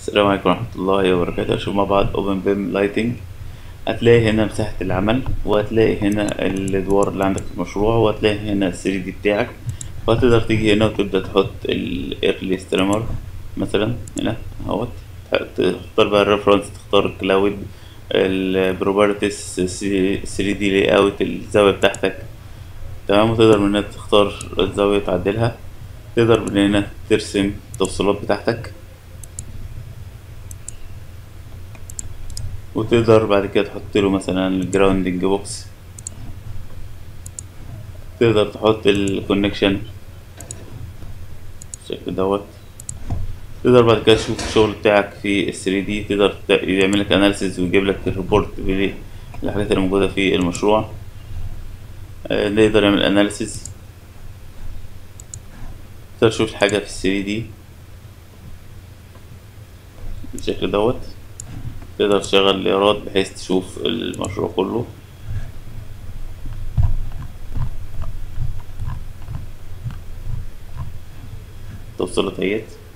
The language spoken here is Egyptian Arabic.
السلام عليكم ورحمة الله وبركاته نشوف مع بعض اوبن بيم لايتنج هتلاقي هنا مساحة العمل وهتلاقي هنا الادوار اللي عندك في المشروع وهتلاقي هنا ال 3 دي بتاعك وهتقدر تيجي هنا وتبدأ تحط الايرلي ستريمر مثلا هنا اهوت تختار بقى الريفرنس تختار الكلاود البروبرتيز 3 دي لاي اوت الزاوية بتاعتك تمام وتقدر من هنا تختار الزاوية تعدلها تقدر من هنا ترسم التوصيلات بتاعتك وتقدر بعد كده تحط له مثلا الجراوندنج بوكس تقدر تحط الكونكشن بالشكل دوت تقدر بعد كده تشوف الشغل بتاعك في ال 3 دي تقدر يعمل لك اناليسيز ويجيب لك الريبورت بالحاجات اللي موجوده في المشروع آه، نقدر نعمل اناليسيز تقدر تشوف الحاجه في ال 3 دي بالشكل دوت تقدر تشغل الإيراد بحيث تشوف المشروع كله توصيلات اهيت